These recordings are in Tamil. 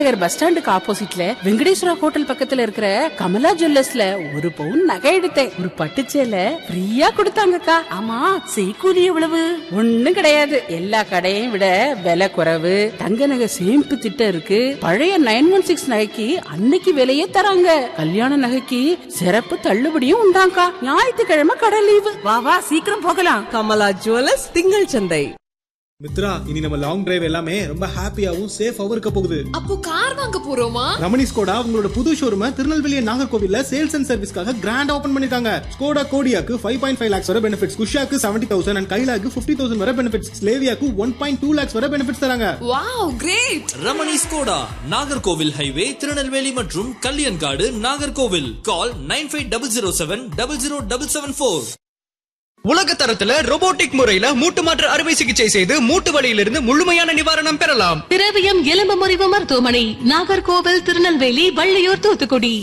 நகர் பஸ் ஸ்டாண்டுக்கு ஆப்போசிட்ல வெங்கடேஸ்வரா ஹோட்டல் பக்கத்துல இருக்கிற கமலா ஜுவல்லர்ஸ்ல ஒரு பவுன் நகை எடுத்தேன் ஒரு பட்டுச்சேல ஃப்ரீயா கொடுத்தாங்கக்கா ஆமா செய்கூலி எவ்வளவு ஒண்ணும் கிடையாது எல்லா கடையையும் விட விலை குறைவு தங்க நகை சேமிப்பு திட்டம் இருக்கு பழைய நைன் ஒன் சிக்ஸ் நகைக்கு அன்னைக்கு விலையே தராங்க கல்யாண நகைக்கு சிறப்பு தள்ளுபடியும் உண்டாங்கா ஞாயிற்றுக்கிழமை கடை லீவு வா வா சீக்கிரம் போகலாம் கமலா ஜுவல்லர்ஸ் திங்கள் சந்தை மித்ரா இனி நம்ம லாங் டிரைவ் எல்லாமே ரொம்ப ஹாப்பியாவும் சேஃபாவும் இருக்க போகுது அப்போ கார் வாங்க போறோமா ரமணி ஸ்கோடா உங்களோட புது ஷோரூம திருநெல்வேலி நாகர்கோவில்ல சேல்ஸ் அண்ட் சர்வீஸ்க்காக கிராண்ட் ஓபன் பண்ணிருக்காங்க ஸ்கோடா கோடியாக்கு ஃபைவ் பாயிண்ட் ஃபைவ் லேக்ஸ் வரை பெனிஃபிட்ஸ் குஷாக்கு செவன்டி தௌசண்ட் அண்ட் கைலாக்கு ஃபிஃப்டி தௌசண்ட் வரை பெனிஃபிட்ஸ் ஸ்லேவியாக்கு ஒன் பாயிண்ட் டூ லேக்ஸ் வரை பெனிஃபிட்ஸ் தராங்க wow great Ramani Skoda Nagercoil highway Tirunelveli மற்றும் Kalyankadu Nagercoil call nine five double zero seven double zero double seven four உலக தரத்துல robotic முறையில மூட்டு மாற்று அறுவை சிகிச்சை செய்து மூட்டு வலியிலிருந்து முழுமையான நிவாரணம் பெறலாம் திரவியம் எலும்பு முறிவு மருத்துவமனை நாகர்கோவில் திருநெல்வேலி வள்ளியூர் தூத்துக்குடி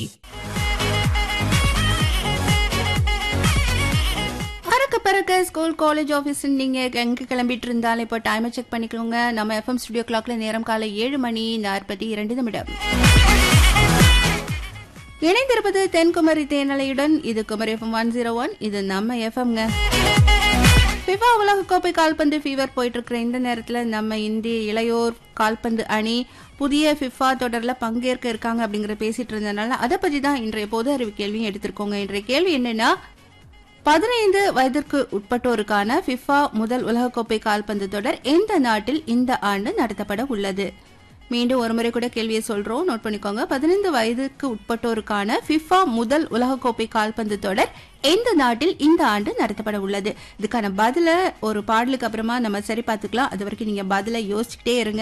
பறக்க பறக்க ஸ்கூல் காலேஜ் ஆஃபீஸ் நீங்க எங்க கிளம்பிட்டு இருந்தாலும் இப்போ டைமை செக் பண்ணிக்கோங்க நம்ம எஃப்எம் ஸ்டுடியோ கிளாக்ல நேரம் காலை ஏழு மணி நாற்பத்தி இரண்டு நிமிடம் இணைந்திருப்பது தென்குமரி தேனலையுடன் இது Kumari FM one zero one இது நம்ம எஃப்எம்ங்க ஃபிஃபா உலகக்கோப்பை கால்பந்து ஃபீவர் போயிட்டு இருக்கிற இந்த நேரத்தில் நம்ம இந்திய இளையோர் கால்பந்து அணி புதிய ஃபிஃபா தொடரில் பங்கேற்க இருக்காங்க அப்படிங்கிற பேசிட்டு இருந்ததுனால அதை பற்றி தான் இன்றைய பொது அறிவு கேள்வியும் எடுத்திருக்கோங்க இன்றைய கேள்வி என்னன்னா பதினைந்து வயதிற்கு உட்பட்டோருக்கான ஃபிஃபா முதல் உலகக்கோப்பை கால்பந்து தொடர் எந்த நாட்டில் இந்த ஆண்டு நடத்தப்பட உள்ளது மீண்டும் ஒருமுறை கூட கேள்வியை சொல்றோம் நோட் பண்ணிக்கோங்க பதினைந்து வயதுக்கு உட்பட்டோருக்கான ஃபிஃபா முதல் உலகக்கோப்பை கால்பந்து தொடர் எந்த நாட்டில் இந்த ஆண்டு நடத்தப்பட உள்ளது இதுக்கான பதில ஒரு பாடலுக்கு அப்புறமா நம்ம சரி பார்த்துக்கலாம் அது வரைக்கும் நீங்க பதில யோசிச்சுக்கிட்டே இருங்க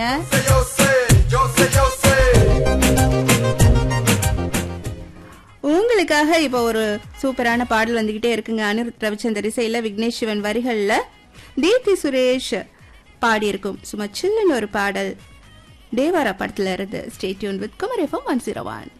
உங்களுக்காக இப்போ ஒரு சூப்பரான பாடல் வந்துகிட்டே இருக்குங்க அனிருத் ரவிச்சந்தர் இசையில விக்னேஷ் சிவன் வரிகள்ல தீப்தி சுரேஷ் பாடியிருக்கும் சும்மா சில்லுன்னு ஒரு பாடல் தேவாரா படத்துல இருந்து stay tuned with Kumari FM one zero one